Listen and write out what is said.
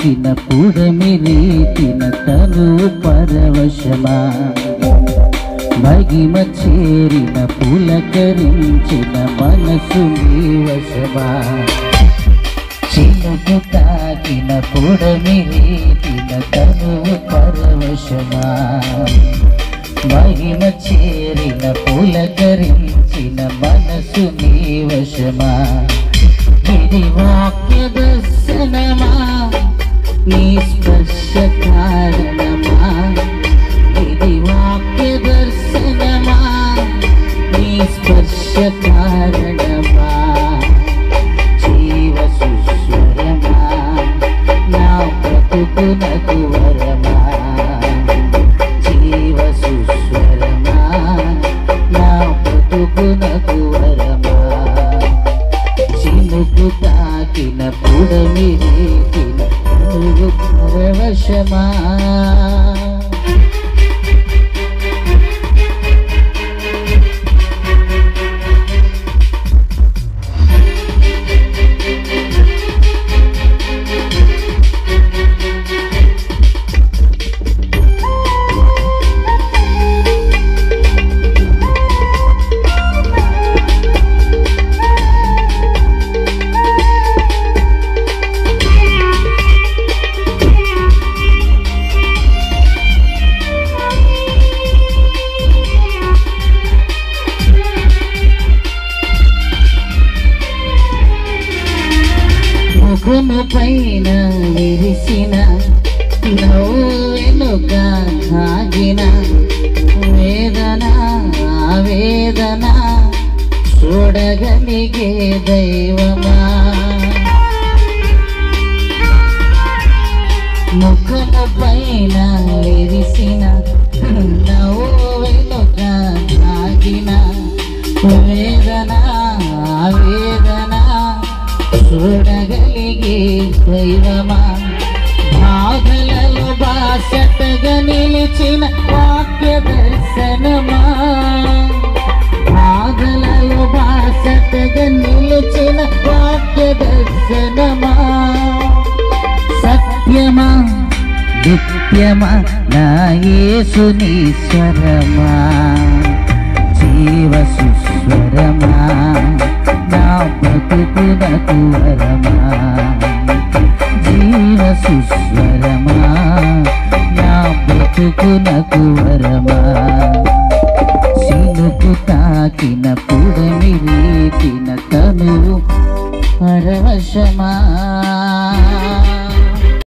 తాకిన పుడమి రీతిన తను పరవశమా మహిమ చేరిన పులకరించిన మనసు నీ వశమా చిలుకు తాకిన పుడమి రీతిన తను పరవశమా మహిమ చేరిన పులకరించిన మనసు నీ వశమా ఇది వాక్య దర్శనమా నీ స్పర్శ కారణమా ఇది వాక్య దర్శనమా నీ స్పర్శ కారణమా జీవ సుస్వరమా నా బ్రతుకునకు వరమా జీవ సుస్వరమా నా బ్రతుకునకు వరమా చినుకు తాకిన పుడమి రేకిన నువ్వు పరవశమా ముఖము పైన విరిసిన నవ్వెనుక సాగిన వేదన ఆవేదన చూడగలిగే దైవమా ముఖము పైన విరిసిన నవ్వెనుక సాగిన వేదన ఆవేదన చూడగలిగే దైవమా బాధలలో బాసటగా నిలిచిన వాక్య దర్శనమా బాధలలో బాసటగా నిలిచిన వాక్య దర్శనమా సత్యమా నిత్యమా నా యేసుని స్వరమా జీవ సుస్వరమా నా బ్రతుకునకు వరమా జీవ సుస్వరమా నా బ్రతుకునకు వరమా సినుకు తాకిన పుడమి రేపిన తను పరవశమా